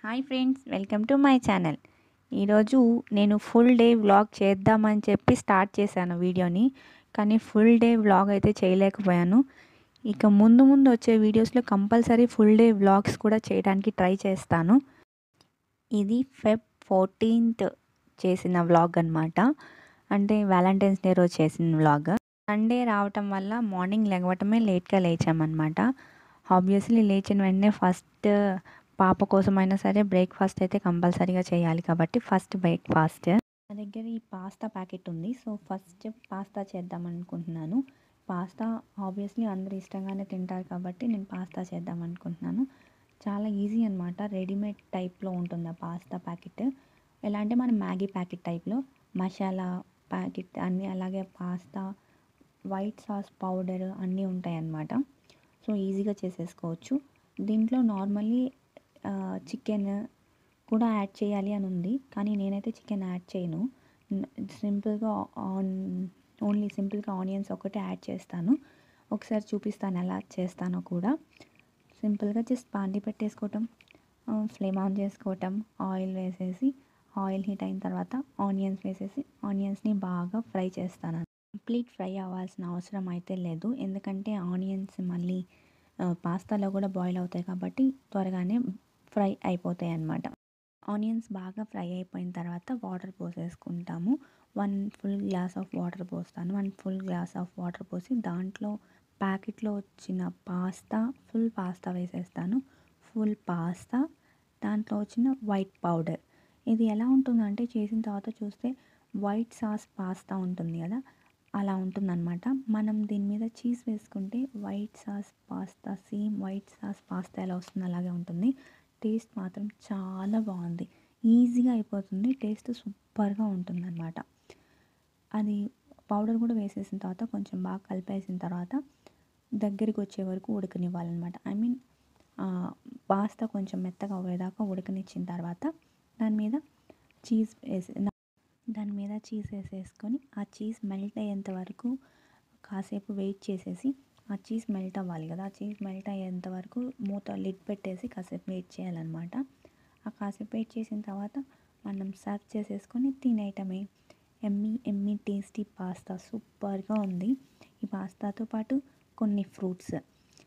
Hi friends welcome to my channel ఈరోజు నేను full day vlog చేద్దామని చెప్పి స్టార్ట్ చేశాను వీడియోని కానీ ఫుల్ డే వ్లాగ్ అయితే చేయలేకపోయాను ఇక ముందు ముందు వచ్చే వీడియోస్లో కంపల్సరీ ఫుల్ డే వ్లాగ్స్ కూడా చేయడానికి ట్రై చేస్తాను ఇది ఫెబ్ ఫోర్టీన్త్ చేసిన వ్లాగ్ అనమాట అంటే వ్యాలంటైన్స్ డే రోజు చేసిన వ్లాగ్ సండే రావటం వల్ల మార్నింగ్ లెగవటమే లేట్గా లేచామన్నమాట ఆబ్వియస్లీ లేచిన వెంటనే ఫస్ట్ పాప కోసమైనా సరే బ్రేక్ఫాస్ట్ అయితే కంపల్సరీగా చేయాలి కాబట్టి ఫస్ట్ బ్రేక్ఫాస్ట్ నా దగ్గర ఈ పాస్తా ప్యాకెట్ ఉంది సో ఫస్ట్ పాస్తా చేద్దాం అనుకుంటున్నాను పాస్తా ఆబ్వియస్లీ అందరు ఇష్టంగానే తింటారు కాబట్టి నేను పాస్తా చేద్దాం అనుకుంటున్నాను చాలా ఈజీ అనమాట రెడీమేడ్ టైప్లో ఉంటుంది ఆ పాస్తా ప్యాకెట్ ఎలా అంటే మన మ్యాగీ ప్యాకెట్ టైప్లో మసాలా ప్యాకెట్ అన్నీ అలాగే పాస్తా వైట్ సాస్ పౌడర్ అన్నీ ఉంటాయి అన్నమాట సో ఈజీగా చేసేసుకోవచ్చు దీంట్లో నార్మల్లీ చికెన్ కూడా యాడ్ చేయాలి అని ఉంది కానీ నేనైతే చికెన్ యాడ్ చేయను సింపుల్గా ఆన్ ఓన్లీ సింపుల్గా ఆనియన్స్ ఒకటే యాడ్ చేస్తాను ఒకసారి చూపిస్తాను ఎలా చేస్తానో కూడా సింపుల్గా జస్ట్ పాండి పెట్టేసుకోవటం ఫ్లేమ్ ఆన్ చేసుకోవటం ఆయిల్ వేసేసి ఆయిల్ హీట్ అయిన తర్వాత ఆనియన్స్ వేసేసి ఆనియన్స్ని బాగా ఫ్రై చేస్తాను కంప్లీట్ ఫ్రై అవ్వాల్సిన అవసరం అయితే లేదు ఎందుకంటే ఆనియన్స్ మళ్ళీ పాస్తాలో కూడా బాయిల్ అవుతాయి కాబట్టి త్వరగానే ఫ్రై అయిపోతాయి అన్నమాట ఆనియన్స్ బాగా ఫ్రై అయిపోయిన తర్వాత వాటర్ పోసేసుకుంటాము one full glass of water పోస్తాను one full glass of water పోసి దాంట్లో ప్యాకెట్లో వచ్చిన పాస్తా ఫుల్ పాస్తా వేసేస్తాను ఫుల్ పాస్తా దాంట్లో వచ్చిన వైట్ పౌడర్ ఇది ఎలా ఉంటుందంటే చేసిన తర్వాత చూస్తే వైట్ సాస్ పాస్తా ఉంటుంది కదా అలా ఉంటుందన్నమాట మనం దీని మీద చీజ్ వేసుకుంటే white sauce pasta same white sauce pasta ఎలా వస్తుంది అలాగే ఉంటుంది టేస్ట్ మాత్రం చాలా బాగుంది ఈజీగా అయిపోతుంది టేస్ట్ సూపర్గా ఉంటుందన్నమాట అది పౌడర్ కూడా వేసేసిన తర్వాత కొంచెం బాగా కలిపేసిన తర్వాత దగ్గరికి వచ్చే వరకు ఉడకనివ్వాలన్నమాట ఐ మీన్ పాస్తా కొంచెం మెత్తగా అవ్వేదాకా ఉడకనిచ్చిన తర్వాత దాని మీద చీజ్ వేసి దాని మీద చీజ్ వేసేసుకొని ఆ చీజ్ మెల్ట్ అయ్యేంత వరకు కాసేపు వెయిట్ చేసేసి ఆ చీజ్ మెల్ట్ అవ్వాలి కదా ఆ చీజ్ మెల్ట్ అయ్యేంత వరకు మూత లిడ్ పెట్టేసి కాసేపు వెయిట్ చేయాలన్నమాట ఆ కాసేపు వెయిట్ చేసిన తర్వాత మనం సర్వ్ చేసేసుకొని తినేయటమే ఎమ్మి ఎమ్మి టేస్టీ పాస్తా సూపర్గా ఉంది ఈ పాస్తాతో పాటు కొన్ని ఫ్రూట్స్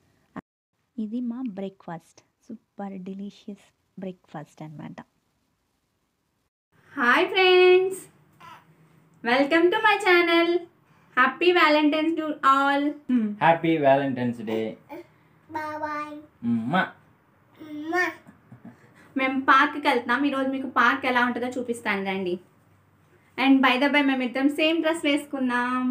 ఇది మా బ్రేక్ఫాస్ట్ సూపర్ డెలిషియస్ బ్రేక్ఫాస్ట్ అనమాట hi friends welcome to my channel happy Valentine's to all happy Valentine's day మేము పార్క్కి వెళ్తున్నాం ఈరోజు మీకు పార్క్ ఎలా ఉంటుందో చూపిస్తాను రండి అండ్ బై ద బై మేము ఇద్దరం సేమ్ డ్రెస్ వేసుకున్నాం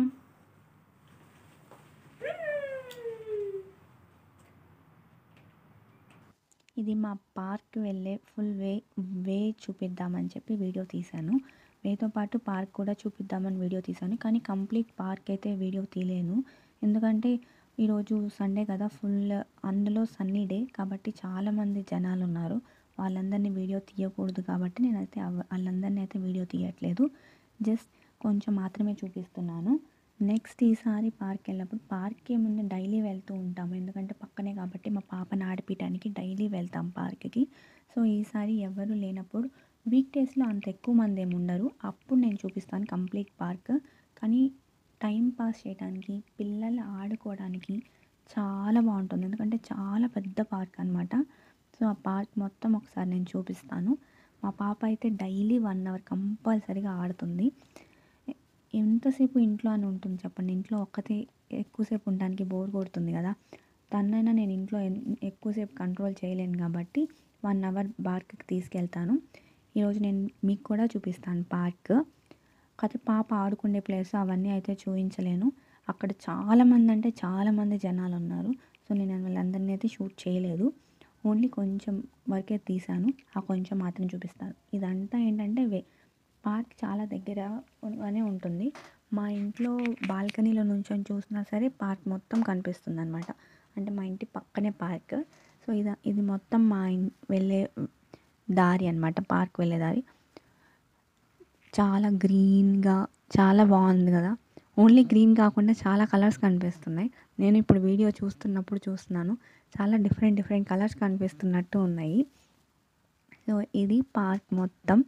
ఇది మా పార్క్ వెళ్ళే ఫుల్ వే వే చూపిద్దామని చెప్పి వీడియో తీశాను వేతో పాటు పార్క్ కూడా చూపిద్దామని వీడియో తీశాను కానీ కంప్లీట్ పార్క్ అయితే వీడియో తీయలేను ఎందుకంటే ఈరోజు సండే కదా ఫుల్ అందులో సన్నీ డే కాబట్టి చాలామంది జనాలు ఉన్నారు వాళ్ళందరినీ వీడియో తీయకూడదు కాబట్టి నేనైతే వాళ్ళందరినీ అయితే వీడియో తీయట్లేదు జస్ట్ కొంచెం మాత్రమే చూపిస్తున్నాను నెక్స్ట్ ఈసారి పార్క్ వెళ్ళినప్పుడు పార్క్కి ముందు డైలీ వెళ్తూ ఉంటాము ఎందుకంటే పక్కనే కాబట్టి మా పాపను ఆడిపించడానికి డైలీ వెళ్తాం పార్క్కి సో ఈసారి ఎవరు లేనప్పుడు వీక్ డేస్లో అంత ఎక్కువ మంది ఏమి ఉండరు అప్పుడు నేను చూపిస్తాను కంప్లీట్ పార్క్ కానీ టైం పాస్ చేయడానికి పిల్లలు ఆడుకోవడానికి చాలా బాగుంటుంది ఎందుకంటే చాలా పెద్ద పార్క్ అనమాట సో ఆ పార్క్ మొత్తం ఒకసారి నేను చూపిస్తాను మా పాప అయితే డైలీ వన్ అవర్ కంపల్సరీగా ఆడుతుంది ఎంతసేపు ఇంట్లో అని ఉంటుంది చెప్పండి ఇంట్లో ఒక్కతే ఎక్కువసేపు ఉండడానికి బోర్ కొడుతుంది కదా తనైనా నేను ఇంట్లో ఎక్కువసేపు కంట్రోల్ చేయలేను కాబట్టి వన్ అవర్ పార్క్కి తీసుకెళ్తాను ఈరోజు నేను మీకు కూడా చూపిస్తాను పార్క్ కాకపోతే పాప ఆడుకునే ప్లేస్ అవన్నీ అయితే చూపించలేను అక్కడ చాలామంది అంటే చాలామంది జనాలు ఉన్నారు సో నేను వాళ్ళందరినీ అయితే షూట్ చేయలేదు ఓన్లీ కొంచెం వరకే తీసాను ఆ కొంచెం మాత్రం చూపిస్తాను ఇదంతా ఏంటంటే వే పార్క్ చాలా దగ్గరగానే ఉంటుంది మా ఇంట్లో బాల్కనీలో నుంచొని చూసినా సరే పార్క్ మొత్తం కనిపిస్తుంది అనమాట అంటే మా ఇంటి పక్కనే పార్క్ సో ఇది ఇది మొత్తం మా వెళ్ళే దారి అనమాట పార్క్ వెళ్ళే దారి చాలా గ్రీన్గా చాలా బాగుంది కదా ఓన్లీ గ్రీన్ కాకుండా చాలా కలర్స్ కనిపిస్తున్నాయి నేను ఇప్పుడు వీడియో చూస్తున్నప్పుడు చూస్తున్నాను చాలా డిఫరెంట్ డిఫరెంట్ కలర్స్ కనిపిస్తున్నట్టు ఉన్నాయి సో ఇది పార్క్ మొత్తం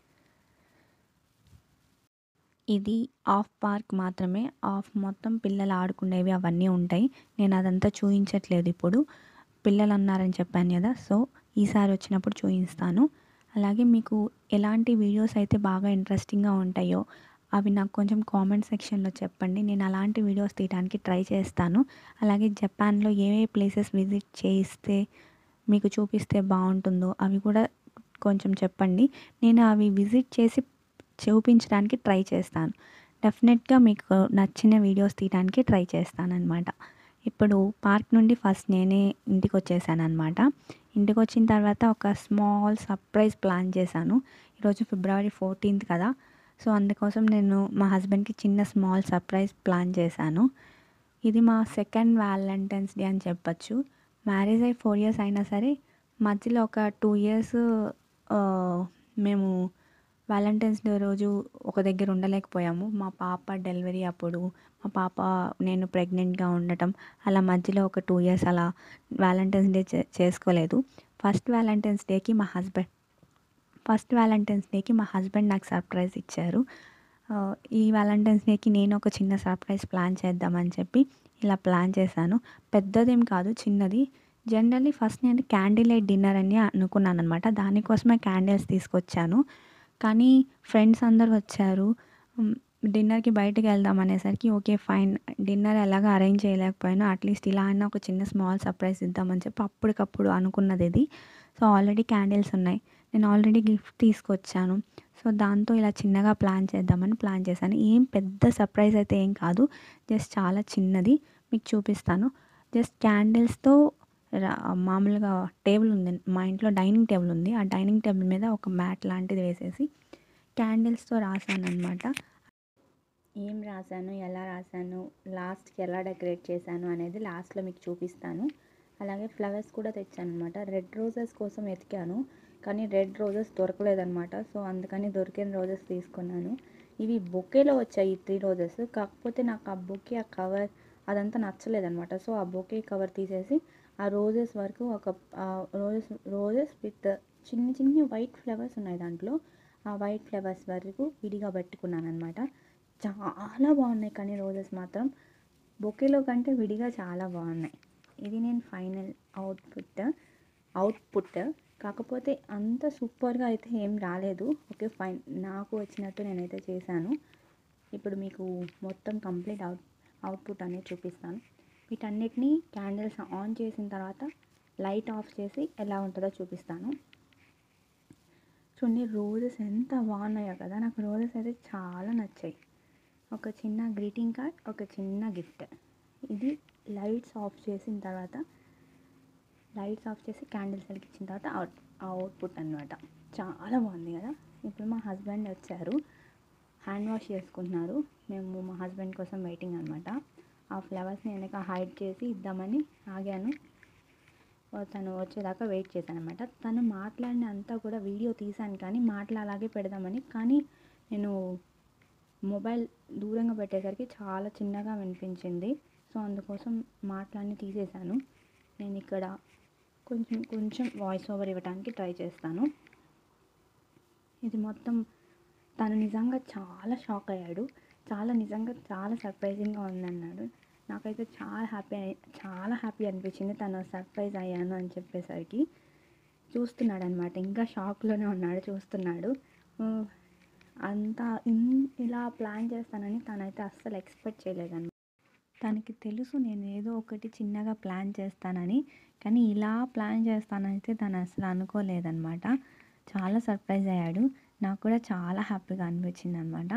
ఇది ఆఫ్ పార్క్ మాత్రమే ఆఫ్ మొత్తం పిల్లలు ఆడుకునేవి అవన్నీ ఉంటాయి నేను అదంతా చూపించట్లేదు ఇప్పుడు పిల్లలు అన్నారని చెప్పాను కదా సో ఈసారి వచ్చినప్పుడు చూపిస్తాను అలాగే మీకు ఎలాంటి వీడియోస్ అయితే బాగా ఇంట్రెస్టింగ్గా ఉంటాయో అవి నాకు కొంచెం కామెంట్ సెక్షన్లో చెప్పండి నేను అలాంటి వీడియోస్ తీయడానికి ట్రై చేస్తాను అలాగే జపాన్లో ఏ ఏ ప్లేసెస్ విజిట్ చేయిస్తే మీకు చూపిస్తే బాగుంటుందో అవి కూడా కొంచెం చెప్పండి నేను అవి విజిట్ చేసి చూపించడానికి ట్రై చేస్తాను డెఫినెట్గా మీకు నచ్చిన వీడియోస్ తీయడానికి ట్రై చేస్తాను అనమాట ఇప్పుడు పార్క్ నుండి ఫస్ట్ నేనే ఇంటికి వచ్చేసాను అనమాట ఇంటికి వచ్చిన తర్వాత ఒక స్మాల్ సర్ప్రైజ్ ప్లాన్ చేశాను ఈరోజు ఫిబ్రవరి ఫోర్టీన్త్ కదా సో అందుకోసం నేను మా హస్బెండ్కి చిన్న స్మాల్ సర్ప్రైజ్ ప్లాన్ చేశాను ఇది మా సెకండ్ వ్యాలంటైన్స్ డే అని చెప్పచ్చు మ్యారేజ్ అయ్యి ఫోర్ ఇయర్స్ అయినా సరే మధ్యలో ఒక టూ ఇయర్స్ మేము వ్యాలంటైన్స్ డే రోజు ఒక దగ్గర ఉండలేకపోయాము మా పాప డెలివరీ అప్పుడు మా పాప నేను ప్రెగ్నెంట్గా ఉండటం అలా మధ్యలో ఒక టూ ఇయర్స్ అలా వ్యాలంటైన్స్ డే చే చేసుకోలేదు ఫస్ట్ వ్యాలంటైన్స్ డేకి మా హస్బెండ్ ఫస్ట్ వ్యాలంటైన్స్ డేకి మా హస్బెండ్ నాకు సర్ప్రైజ్ ఇచ్చారు ఆ, ఈ వ్యాలంటైన్స్ డేకి నేను ఒక చిన్న సర్ప్రైజ్ ప్లాన్ చేద్దామని చెప్పి ఇలా ప్లాన్ చేశాను పెద్దదేం కాదు చిన్నది జనరల్లీ ఫస్ట్ నేను క్యాండిల్ లైట్ డిన్నర్ అని అనుకున్నాను అనమాట దానికోసమే క్యాండిల్స్ తీసుకొచ్చాను కానీ ఫ్రెండ్స్ అందరు వచ్చారు మ్, డిన్నర్కి బయటకు వెళ్దాం అనేసరికి ఓకే ఫైన్ డిన్నర్ ఎలాగ అరేంజ్ చేయలేకపోయాను అట్లీస్ట్ ఇలా అయినా ఒక చిన్న స్మాల్ సర్ప్రైజ్ ఇద్దామని చెప్పి అప్పటికప్పుడు అనుకున్నది ఇది సో ఆల్రెడీ క్యాండిల్స్ ఉన్నాయి నేను ఆల్రెడీ గిఫ్ట్ తీసుకొచ్చాను సో దాంతో ఇలా చిన్నగా ప్లాన్ చేద్దామని ప్లాన్ చేశాను ఏం పెద్ద సర్ప్రైజ్ అయితే ఏం కాదు జస్ట్ చాలా చిన్నది మీకు చూపిస్తాను జస్ట్ క్యాండిల్స్తో రా- మామూలుగా టేబుల్ ఉంది మా ఇంట్లో డైనింగ్ టేబుల్ ఉంది ఆ డైనింగ్ టేబుల్ మీద ఒక మ్యాట్ లాంటిది వేసేసి క్యాండిల్స్తో రాశాను అనమాట ఏం రాశాను ఎలా రాశాను లాస్ట్కి ఎలా డెకరేట్ చేశాను అనేది లాస్ట్లో మీకు చూపిస్తాను అలాగే ఫ్లవర్స్ కూడా తెచ్చాను అనమాట రెడ్ రోజెస్ కోసం వెతికాను కానీ రెడ్ రోజెస్ దొరకలేదన్నమాట సో అందుకని దొరికిన రోజెస్ తీసుకున్నాను ఇవి బొకేలో వచ్చాయి ఈ త్రీ రోజెస్ కాకపోతే నాకు ఆ బొకే ఆ కవర్ అదంతా నచ్చలేదన్నమాట సో ఆ బొకే కవర్ తీసేసి ఆ రోజెస్ వరకు ఒక రోజెస్ రోజెస్ విత్ చిన్ని చిన్ని వైట్ ఫ్లవర్స్ ఉన్నాయి దాంట్లో ఆ వైట్ ఫ్లవర్స్ వరకు విడిగా పెట్టుకున్నాను అనమాట చాలా బాగున్నాయి కానీ రోజెస్ మాత్రం బొకేలో కంటే విడిగా చాలా బాగున్నాయి ఇది నేను ఫైనల్ అవుట్పుట్ అవుట్పుట్ కాకపోతే అంత సూపర్గా అయితే ఏం రాలేదు ఓకే ఫైన్ నాకు వచ్చినట్టు నేనైతే చేశాను ఇప్పుడు మీకు మొత్తం కంప్లీట్ అవుట్ అవుట్పుట్ అనేది చూపిస్తాను వీటన్నిటిని క్యాండిల్స్ ఆన్ చేసిన తర్వాత లైట్ ఆఫ్ చేసి ఎలా ఉంటుందో చూపిస్తాను చూడండి రోజెస్ ఎంత బాగున్నాయో కదా నాకు రోజెస్ అయితే చాలా నచ్చాయి ఒక చిన్న గ్రీటింగ్ కార్డ్ ఒక చిన్న గిఫ్ట్ ఇది లైట్స్ ఆఫ్ చేసిన తర్వాత లైట్స్ ఆఫ్ చేసి క్యాండిల్స్ వెలిగించిన తర్వాత అవుట్ అవుట్పుట్ అనమాట చాలా బాగుంది కదా ఇప్పుడు మా హస్బెండ్ వచ్చారు హ్యాండ్ వాష్ చేసుకుంటున్నారు మేము మా హస్బెండ్ కోసం వెయిటింగ్ అనమాట ఆ ఫ్లవర్స్ని వెనక హైడ్ చేసి ఇద్దామని ఆగాను ఓ తను వచ్చేదాకా వెయిట్ చేశాను అనమాట తను మాట్లాడిన అంతా కూడా వీడియో తీశాను కానీ మాటలు అలాగే పెడదామని కానీ నేను మొబైల్ దూరంగా పెట్టేసరికి చాలా చిన్నగా వినిపించింది సో అందుకోసం మాటలన్నీ తీసేశాను నేను ఇక్కడ కొంచెం కొంచెం వాయిస్ ఓవర్ ఇవ్వడానికి ట్రై చేస్తాను ఇది మొత్తం తను నిజంగా చాలా షాక్ అయ్యాడు చాలా నిజంగా చాలా సర్ప్రైజింగ్గా ఉందన్నాడు నాకైతే చాలా హ్యాపీ చాలా హ్యాపీ అనిపించింది తను సర్ప్రైజ్ అయ్యాను అని చెప్పేసరికి చూస్తున్నాడు అనమాట ఇంకా షాక్లోనే ఉన్నాడు చూస్తున్నాడు ఆ, అంతా ఇన్- ఇలా ప్లాన్ చేస్తానని తనైతే అస్సలు ఎక్స్పెక్ట్ చేయలేదన్నమాట తనకి తెలుసు నేను ఏదో ఒకటి చిన్నగా ప్లాన్ చేస్తానని కానీ ఇలా ప్లాన్ చేస్తానైతే తను అసలు అనుకోలేదన్నమాట చాలా సర్ప్రైజ్ అయ్యాడు నాకు కూడా చాలా హ్యాపీగా అనిపించింది అనమాట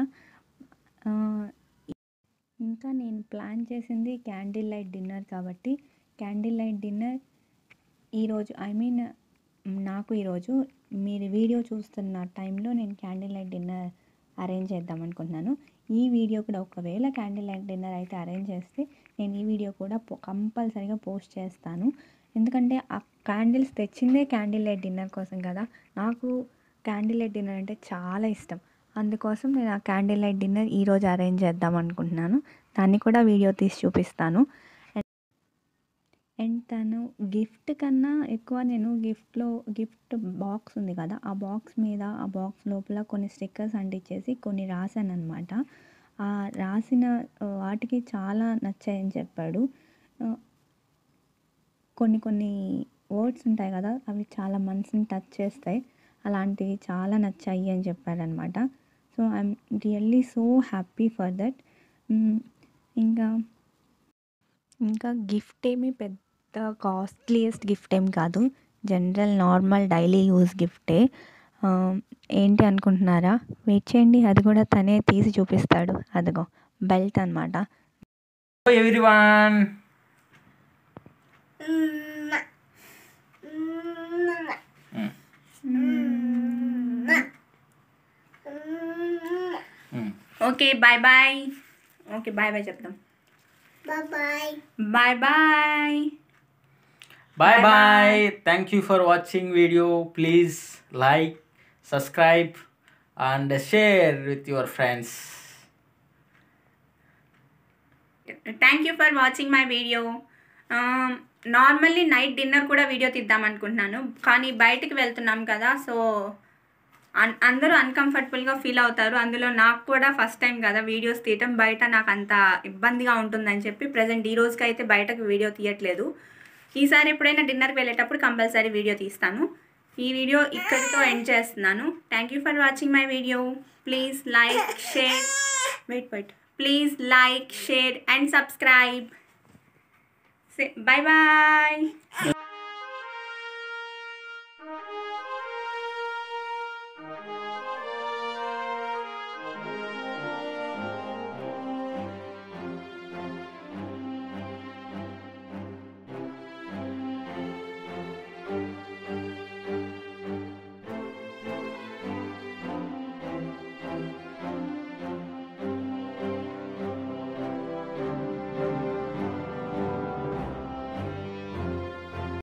ఇంకా నేను ప్లాన్ చేసింది క్యాండిల్ లైట్ డిన్నర్ కాబట్టి క్యాండిల్ లైట్ డిన్నర్ ఈరోజు ఐ మీన్ నాకు ఈరోజు మీరు వీడియో చూస్తున్న టైంలో నేను క్యాండిల్ లైట్ డిన్నర్ అరేంజ్ చేద్దాం అనుకుంటున్నాను ఈ వీడియో కూడా ఒకవేళ క్యాండిల్ లైట్ డిన్నర్ అయితే అరేంజ్ చేస్తే నేను ఈ వీడియో కూడా కంపల్సరీగా పోస్ట్ చేస్తాను ఎందుకంటే ఆ క్యాండిల్స్ తెచ్చిందే క్యాండిల్ లైట్ డిన్నర్ కోసం కదా నాకు క్యాండిల్ లైట్ డిన్నర్ అంటే చాలా ఇష్టం అందుకోసం నేను ఆ క్యాండిల్ లైట్ డిన్నర్ ఈరోజు అరేంజ్ చేద్దాం అనుకుంటున్నాను దాన్ని కూడా వీడియో తీసి చూపిస్తాను అండ్ తను గిఫ్ట్ కన్నా ఎక్కువ నేను గిఫ్ట్లో గిఫ్ట్ బాక్స్ ఉంది కదా ఆ బాక్స్ మీద ఆ బాక్స్ లోపల కొన్ని స్టిక్కర్స్ అంటించేసి కొన్ని రాశాను అనమాట ఆ రాసిన ఆ, వాటికి చాలా నచ్చాయని చెప్పాడు ఆ, కొన్ని కొన్ని వర్డ్స్ ఉంటాయి కదా అవి చాలా మనసుని టచ్ చేస్తాయి అలాంటివి చాలా నచ్చాయి అని చెప్పారనమాట so I'm really so happy for that ఇంకా ఇంకా గిఫ్ట్ ఏమి పెద్ద కాస్ట్లీయెస్ట్ గిఫ్ట్ ఏం కాదు జనరల్ నార్మల్ డైలీ యూజ్ గిఫ్టే ఆ, ఏంటి అనుకుంటున్నారా వెయిట్ చేయండి అది కూడా తనే తీసి చూపిస్తాడు అదిగో బెల్ట్ అనమాట everyone okay bye bye okay bye bye చెప్దాం Bye-bye. Bye bye bye bye thank you for watching video please like subscribe and share with your friends thank you for watching my video normally night dinner కూడా video తీద్దాం అనుకుంటున్నాను కానీ బయటికి వెళ్తున్నాం కదా so అన్ అందరూ అన్కంఫర్టబుల్గా feel అవుతారు అందులో నాకు కూడా ఫస్ట్ టైం కదా వీడియోస్ తీయటం బయట నాకు అంత ఇబ్బందిగా ఉంటుందని చెప్పి ప్రజెంట్ ఈ రోజుకి అయితే బయటకు వీడియో తీయట్లేదు ఈసారి ఎప్పుడైనా డిన్నర్కి వెళ్ళేటప్పుడు కంపల్సరీ వీడియో తీస్తాను ఈ వీడియో ఇక్కడితో ఎండ్ చేస్తున్నాను thank you for watching my video please like share wait wait please like share and subscribe bye bye